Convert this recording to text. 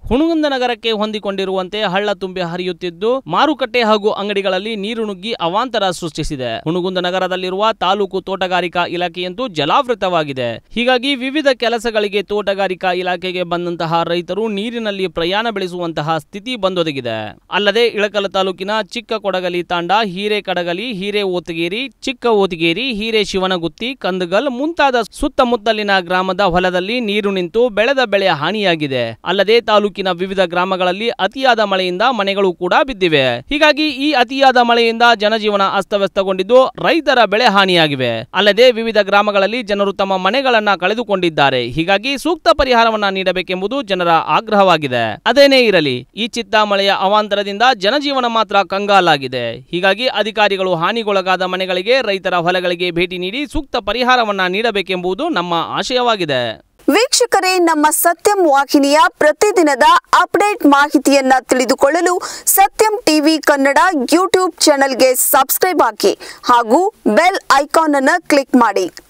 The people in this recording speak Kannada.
ಹುಣಗುಂದ ನಗರಕ್ಕೆ ಹೊಂದಿಕೊಂಡಿರುವಂತೆ ಹಳ್ಳ ತುಂಬಿ ಹರಿಯುತ್ತಿದ್ದು ಮಾರುಕಟ್ಟೆ ಹಾಗೂ ಅಂಗಡಿಗಳಲ್ಲಿ ನೀರು ನುಗ್ಗಿ ಅವಾಂತರ ಸೃಷ್ಟಿಸಿದೆ ಹುಣಗುಂದ ನಗರದಲ್ಲಿರುವ ತಾಲೂಕು ತೋಟಗಾರಿಕಾ ಇಲಾಖೆಯಂತೂ ಜಲಾವೃತವಾಗಿದೆ ಹೀಗಾಗಿ ವಿವಿಧ ಕೆಲಸಗಳಿಗೆ ತೋಟಗಾರಿಕಾ ಇಲಾಖೆಗೆ ಬಂದಂತಹ ರೈತರು ನೀರಿನಲ್ಲಿ ಪ್ರಯಾಣ ಬೆಳೆಸುವಂತಹ ಸ್ಥಿತಿ ಬಂದೊದಗಿದೆ ಅಲ್ಲದೆ ಇಳಕಲ ತಾಲೂಕಿನ ಚಿಕ್ಕ ಕೊಡಗಲಿ ತಾಂಡ ಹಿರೇ ಕಡಗಲಿ ಹಿರೇ ಓತಗೇರಿ ಚಿಕ್ಕ ಓತಗೇರಿ ಹಿರೇ ಶಿವನಗುತ್ತಿ ಕಂದಗಲ್ ಮುಂತಾದ ಸುತ್ತಮುತ್ತಲಿನ ಗ್ರಾಮದ ಹೊಲದಲ್ಲಿ ನೀರು ನಿಂತು ಬೆಳೆದ ಬೆಳೆ ಹಾನಿಯಾಗಿದೆ ಅಲ್ಲದೆ ತಾಲೂಕಿನ ವಿವಿಧ ಗ್ರಾಮಗಳಲ್ಲಿ ಅತಿಯಾದ ಮಳೆಯಿಂದ ಮನೆಗಳು ಕೂಡ ಬಿದ್ದಿವೆ ಹೀಗಾಗಿ ಈ ಅತಿಯಾದ ಮಳೆಯಿಂದ ಜನಜೀವನ ಅಸ್ತವ್ಯಸ್ತಗೊಂಡಿದ್ದು ರೈತರ ಬೆಳೆ ಹಾನಿಯಾಗಿವೆ ಅಲ್ಲದೆ ವಿವಿಧ ಗ್ರಾಮಗಳಲ್ಲಿ ಜನರು ತಮ್ಮ ಮನೆಗಳನ್ನ ಕಳೆದುಕೊಂಡಿದ್ದಾರೆ ಹೀಗಾಗಿ ಸೂಕ್ತ ಪರಿಹಾರವನ್ನ ನೀಡಬೇಕೆಂಬುದು ಜನರ ಆಗ್ರಹವಾಗಿದೆ ಅದೇನೇ ಇರಲಿ ಈ ಚಿತ್ತ ಮಳೆಯ ಅವಾಂತರದಿಂದ ಜನಜೀವನ ಮಾತ್ರ ಕಂಗಾಲಾಗಿದೆ ಹೀಗಾಗಿ ಅಧಿಕಾರಿಗಳು ಹಾನಿಗೊಳಗಾದ ಮನೆಗಳಿಗೆ ರೈತರ ಹೊಲಗಳಿಗೆ ಭೇಟಿ ನೀಡಿ ಸೂಕ್ತ ಪರಿಹಾರವನ್ನ ನೀಡಬೇಕೆಂಬುದು ನಮ್ಮ ಆಶಯವಾಗಿದೆ ವೀಕ್ಷಕರೇ ನಮ್ಮ ಸತ್ಯಂ ವಾಹಿನಿಯ ಪ್ರತಿದಿನದ ಅಪ್ಡೇಟ್ ಮಾಹಿತಿಯನ್ನ ತಿಳಿದುಕೊಳ್ಳಲು ಸತ್ಯಂ ಟಿವಿ ಕನ್ನಡ ಯೂಟ್ಯೂಬ್ ಚಾನೆಲ್ಗೆ ಸಬ್ಸ್ಕ್ರೈಬ್ ಹಾಕಿ ಹಾಗೂ ಬೆಲ್ ಐಕಾನ್ ಅನ್ನು ಕ್ಲಿಕ್ ಮಾಡಿ